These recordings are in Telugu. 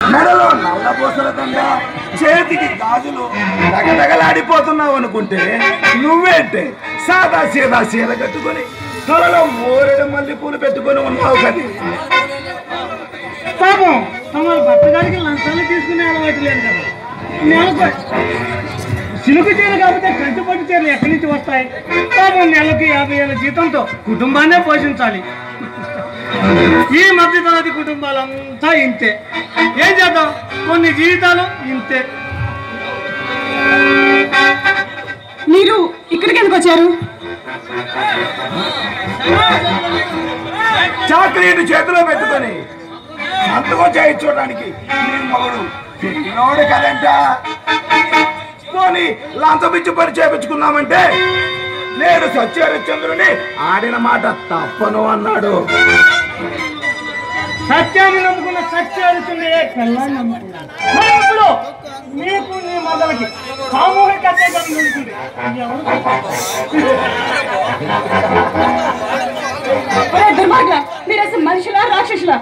మెడలో నల్ల పూసల దండ చేతికి గాజులు దగదగలాడిపోతున్నావు అనుకుంటే నువ్వేంటే సాదా సీదా సీర కట్టుకొని త్వరలో మోరెడు మల్లి పూలు పెట్టుకొని ఉన్నావు కదా పాపం తమ భర్త గారికి లంచాలు తీసుకునే అలవాటు లేదు కదా నెలకు సిలుకు చీర కాకపోతే కంచుపట్టు చీరలు ఎక్కడి నుంచి వస్తాయి పాపం నెలకి యాభై ఏళ్ళ జీతంతో కుటుంబాన్నే పోషించాలి ఈ మధ్య తరగతి కుటుంబాలంతా ఇంతే ఏం చేద్దాం కొన్ని జీవితాలు ఇంతే మీరు ఇక్కడికి ఎందుకు వచ్చారు చాక్లెట్ చేతిలో పెట్టుకొని సంతకం చేయించుకోవడానికి నీ మగుడు పిల్లోడు కదంట పోనీ లంచమిచ్చి పని చేపించుకున్నామంటే నేను సత్యహరిశ్చంద్రుని ఆడిన మాట తప్పను అన్నాడు సత్యాన్ని నమ్ముకున్న సత్యాలుతుండే పిల్లాన్ని నమ్ముకున్నాను మరి ఇప్పుడు మీకు నీ మొదలకి సామూహిక అత్యాచారం జరుగుతుంది ఎవరు ఒరే దుర్మార్గుల మీరు అసలు మనుషులా రాక్షసులా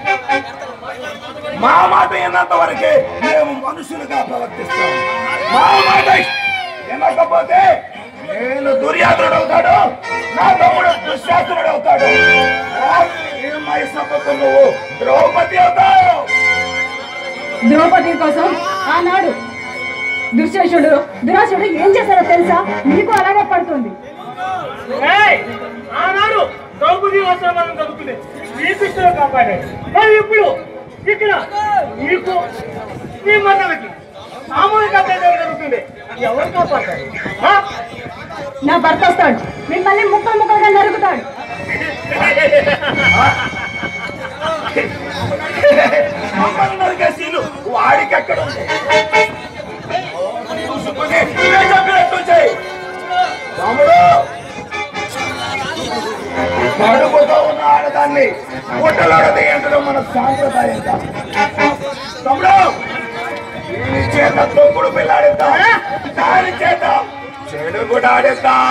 మా మాట విన్నంత వరకే మేము మనుషులుగా ప్రవర్తిస్తాం మా మాట వినకపోతే నేను దుర్యాధనుడు అవుతాడు నా తమ్ముడు దుశ్శాసనుడు అవుతాడు మైసమ్మకు నువ్వు ద్రౌపది అవుతావు ద్రౌపది కోసం ఆనాడు దుశ్శేషుడు దురాసుడు ఏం చేశారో తెలుసా మీకు అలాగే పడుతుంది ఏయ్! ఆనాడు ద్రౌపది వస్త్రమానం దొరుకుతుంది శ్రీకృష్ణుడు కాపాడాడు మరి ఇప్పుడు ఇక్కడ నీకు నీ మన్నలకి సామూహిక అత్యాచారం జరుగుతుంది ఎవరు కాపాడతారు ఆ? నా భర్త వస్తాడు మిమ్మల్ని ముక్కలు ముక్కలుగా నరుకుతాడు మమ్మల్ని నరికే సీలు వాడికి ఎక్కడ ఉంది చూసుకుని నువ్వే చెప్పినట్టు చేయి తమ్ముడు కడుపుతో ఉన్న ఆడదాన్ని గుట్టలాడది ఏంటో మన సాంప్రదాయం కాదు. తమ్ముడు దీని చేత తొక్కుడు పిల్లాడిద్దాం దాని చేత చెడు కూడా ఆడిద్దాం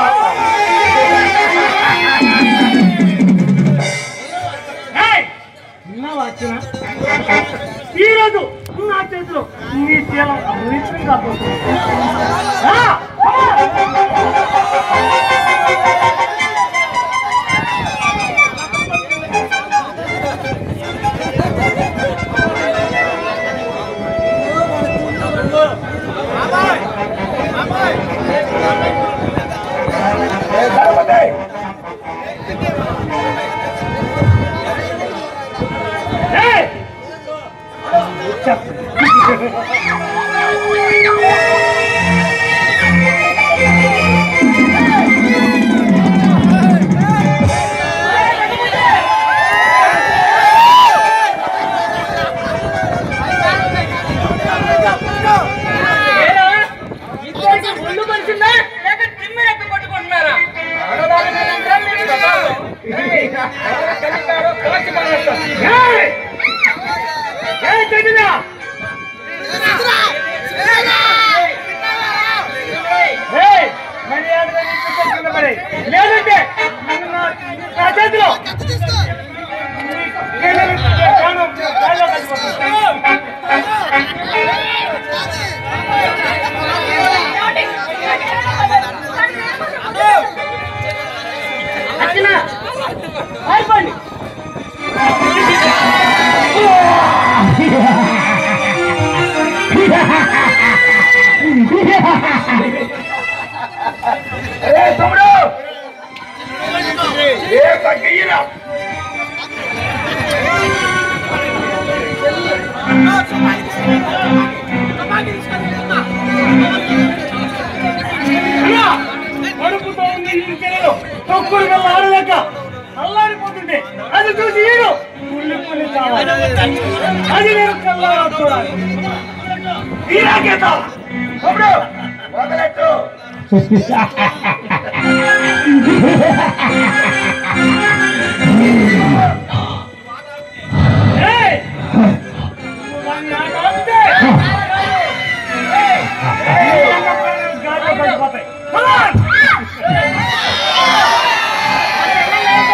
ఏయ్! విన్నావా అర్చన? ఈరోజు నా చేతిలో నీ శీలం అభివృద్ధి కాబోతుంది ఆ! ఏ గణపతి ఏయ్! ఏరా? ఇద్దరికి ఒళ్ళు పలిసిందా? లేక తిమ్మిరెక్కి కొట్టుకుంటున్నారా? ఆడవాళ్ళ మీదంతా మీకు స్వభావం. ఏయ్! ఎవరు కలిపారో కాల్చి పారేస్తాం. ఏయ్! ఏయ్, చెడ్డిదా? ఏయ్! మర్యాదగా నిల్చుంటే కింద పడేయ్. లేదంటే నిన్ను నా- నా చేతిలో నేను ప్రాణం- ప్రాణంలో కలిసిపోతాను. అర్చన, పారిపోండి. ఏ తమ్ముడు ఏ తగ్గయ్యరా అయ్యా, కడుపుతో ఉంది ఈ పిల్లలు తొక్కుడు వల్ల ఆడలేక అల్లాడిపోతుంటే అది చూసి ఈడు పుల్లి పుల్లి చావాలి అది నేను కల్లారా చూడాలి తీరాకేత తమ్ముడు వదలట్టు ఏయ్! నువ్వు వాడిని ఆట ఆపితే, ఏయ్! నీ అన్న ప్రాణాలు గాల్లో పడిపోతాయి. Come on!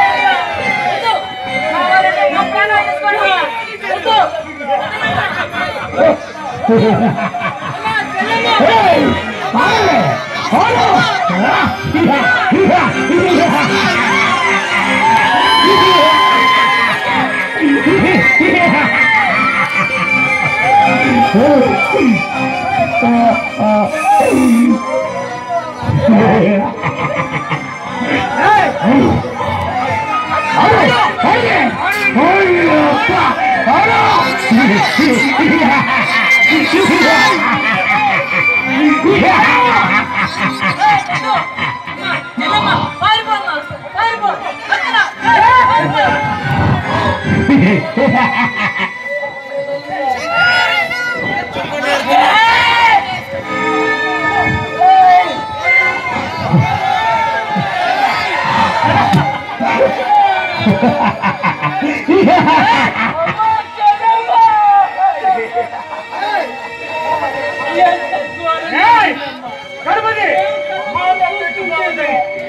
కావాలంటే నా ప్రాణాలు తీసుకోండి. వద్దు. ఏయ్! గణపతి! మాతో పెట్టుకోవద్దు.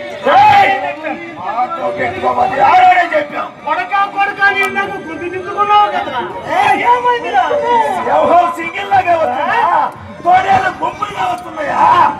మాతో పెట్టుకోమని ఆల్రెడీ చెప్పాం కొడక కొడక నేను నాకు గుర్తు తిప్పుకున్నావు కదా ఏమైందిరా ఎవరో సింగిల్ లాగా వస్తుందా తోడేళ్ళు గుంపులుగా వస్తున్నాయా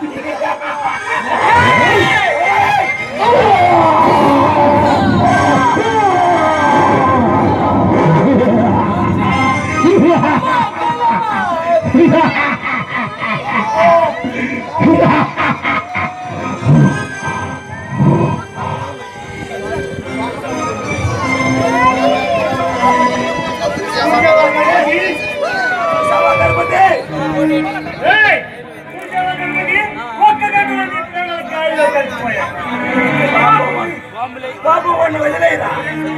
సభా గణపతి ఏయ్! కూర్చోవా గణపతి? ఒక్క గణపతి పిల్లలు గాలిలో కలిసిపోయా. బాబు వాడిని వదిలేదా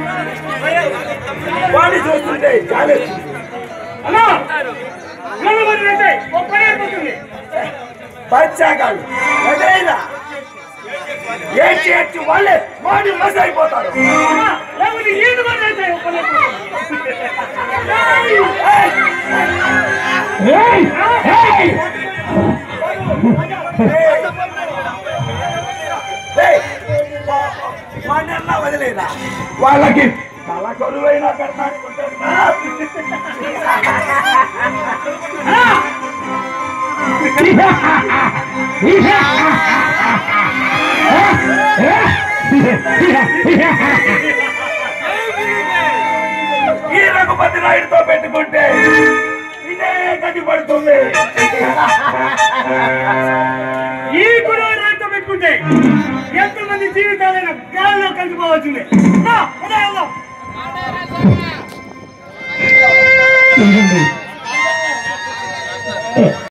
వాడిని చూస్తుంటే చాలు అన్నా! గణపతి అయితే ఒక్క పని అయిపోతుంది. బచ్చాగాళ్ళు వదిలేదా ఏడ్చి ఏడ్చి వాళ్ళే వాడి మస్ అయిపోతారు అన్నా, లేకపోతే ఈడు పని అయితే ఒక్క పని అయిపోతుంది. వాడినన్నా వదిలేదా వాళ్ళకి తల కొలువైనా కట్టడానికి ఉంటుందా? ఈ రఘుపతి నాయుడుతో పెట్టుకుంటే ఇదే గది పడుతుంది ఈ గురువు రైతు పెట్టుకుంటే ఎంతమంది జీవితాలైనా గాలిలో కలిసిపోవాల్సిందే రా, ఉదయం వెళ్దాం.